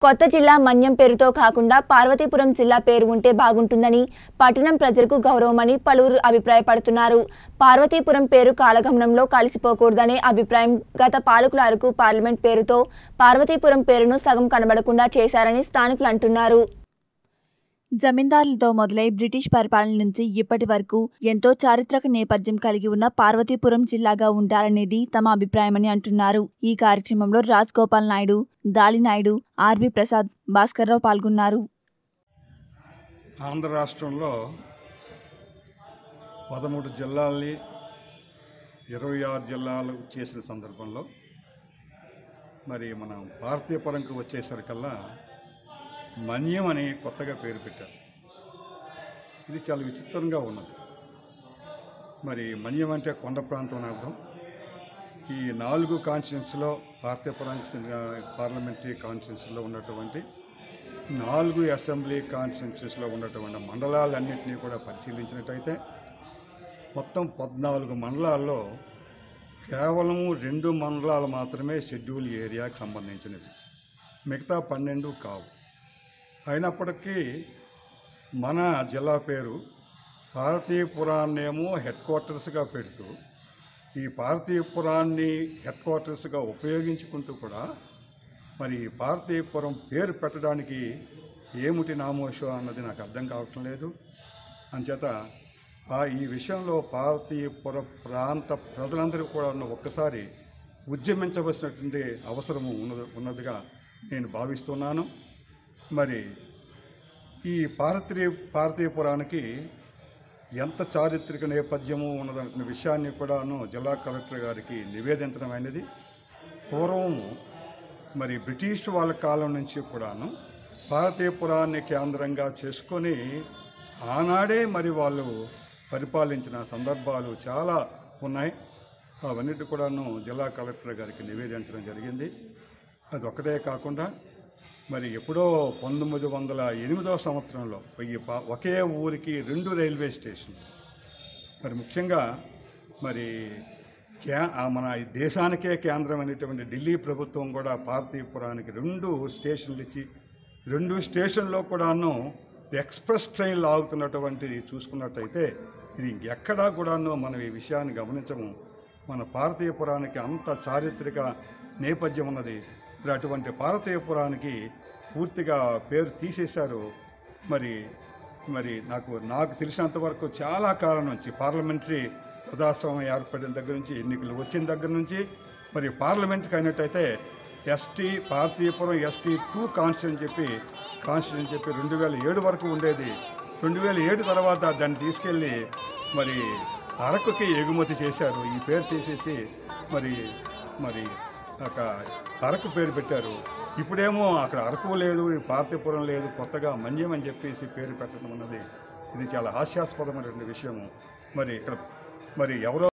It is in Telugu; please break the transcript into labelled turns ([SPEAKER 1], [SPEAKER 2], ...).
[SPEAKER 1] కొత్త జిల్లా మన్యం పేరుతో కాకుండా పార్వతీపురం జిల్లా పేరు ఉంటే బాగుంటుందని పట్టణం ప్రజలకు గౌరవమని పలువురు అభిప్రాయపడుతున్నారు పార్వతీపురం పేరు కాలగమనంలో కలిసిపోకూడదనే అభిప్రాయం గత పాలకుల అరకు పార్లమెంట్ పేరుతో పార్వతీపురం పేరును సగం కనబడకుండా చేశారని స్థానికులు అంటున్నారు జమీందారులతో మొదలై బ్రిటిష్ పరిపాలన నుంచి ఇప్పటి వరకు ఎంతో చారిత్రక నేపథ్యం కలిగి ఉన్న పార్వతీపురం జిల్లాగా ఉండాలనేది తమ అభిప్రాయమని అంటున్నారు ఈ కార్యక్రమంలో రాజ్ గోపాల్ నాయుడు దాలి నాయుడు ఆర్వి ప్రసాద్ భాస్కర్రావు పాల్గొన్నారు
[SPEAKER 2] ఆంధ్ర రాష్ట్రంలో పదమూడు జిల్లాల్ని ఇరవై ఆరు జిల్లాలు చేసిన సందర్భంలో మరి మనం భారతీయపురంకి వచ్చేసరికల్లా మన్యం అని కొత్తగా పేరు పెట్టారు ఇది చాలా విచిత్రంగా ఉన్నది మరి మన్యం అంటే కొండ ప్రాంతం అని అర్థం ఈ నాలుగు కాన్స్టిట్యూన్స్లో భారతీయపురం పార్లమెంటరీ కాన్స్టిట్యూన్సీలో ఉన్నటువంటి నాలుగు అసెంబ్లీ కాన్స్టిట్యూన్సీస్లో ఉన్నటువంటి మండలాలన్నింటినీ కూడా పరిశీలించినట్టయితే మొత్తం పద్నాలుగు మండలాల్లో కేవలం రెండు మండలాలు మాత్రమే షెడ్యూల్ ఏరియాకి సంబంధించినవి మిగతా పన్నెండు కావు అయినప్పటికీ మన జిల్లా పేరు భారతీయపురాన్నేమో హెడ్ క్వార్టర్స్గా పెడుతూ ఈ భారతీయపురాన్ని హెడ్ క్వార్టర్స్గా ఉపయోగించుకుంటూ కూడా మరి భారతీయపురం పేరు పెట్టడానికి ఏమిటి నామోషో అన్నది నాకు అర్థం కావటం లేదు అంచేత ఆ ఈ విషయంలో భారతీయపుర ప్రాంత ప్రజలందరూ కూడా ఒక్కసారి ఉద్యమించవలసినటువంటి అవసరము ఉన్నది ఉన్నదిగా నేను భావిస్తున్నాను మరి ఈ భారతీయ భారతీయపురానికి ఎంత చారిత్రక నేపథ్యము ఉన్నదన్న విషయాన్ని కూడాను జిల్లా కలెక్టర్ గారికి నివేదించడం అయినది పూర్వము మరి బ్రిటిష్ వాళ్ళ కాలం నుంచి కూడాను భారతీయపురాన్ని కేంద్రంగా చేసుకొని ఆనాడే మరి వాళ్ళు పరిపాలించిన సందర్భాలు చాలా ఉన్నాయి అవన్నిటి కూడాను జిల్లా కలెక్టర్ గారికి నివేదించడం జరిగింది అది ఒకటే కాకుండా మరి ఎప్పుడో పంతొమ్మిది వందల ఎనిమిదవ సంవత్సరంలో ఈ పా- ఒకే ఊరికి రెండు రైల్వే స్టేషన్ మరి ముఖ్యంగా మరి క్యా ఆ మన ఈ దేశానికే కేంద్రమైనటువంటి ఢిల్లీ ప్రభుత్వం కూడా భారతీయపురానికి రెండు స్టేషన్లు ఇచ్చి రెండు స్టేషన్లో కూడాను ఎక్స్ప్రెస్ ట్రైన్లు ఆగుతున్నటువంటిది చూసుకున్నట్టయితే ఇది ఎక్కడా కూడాను మనం ఈ విషయాన్ని గమనించము మన భారతీయపురానికి అంత చారిత్రక నేపథ్యం ఉన్నది మరి అటువంటి భారతీయపురానికి పూర్తిగా పేరు తీసేశారు మరి మరి నాకు నాకు తెలిసినంత వరకు చాలా కాలం నుంచి పార్లమెంటరీ ప్రజాస్వామ్యం ఏర్పడిన దగ్గర నుంచి ఎన్నికలు వచ్చిన దగ్గర నుంచి మరి పార్లమెంట్కి అయినట్టయితే ఎస్టీ భారతీయపురం ఎస్టీ టూ కాన్స్టిట్యూన్ చెప్పి కాన్స్టిట్యూన్ చెప్పి రెండు వేల ఏడు వరకు ఉండేది రెండు వేల ఏడు తర్వాత దాన్ని తీసుకెళ్ళి మరి అరకుకి ఎగుమతి చేశారు ఈ పేరు తీసేసి మరి మరి ఒక అరకు పేరు పెట్టారు ఇప్పుడేమో అక్కడ అరకు లేదు ఈ పార్థిపురం లేదు కొత్తగా మన్యం అని చెప్పేసి పేరు పెట్టడం అన్నది ఇది చాలా హాస్యాస్పదమైనటువంటి విషయము మరి ఇక్కడ మరి ఎవరో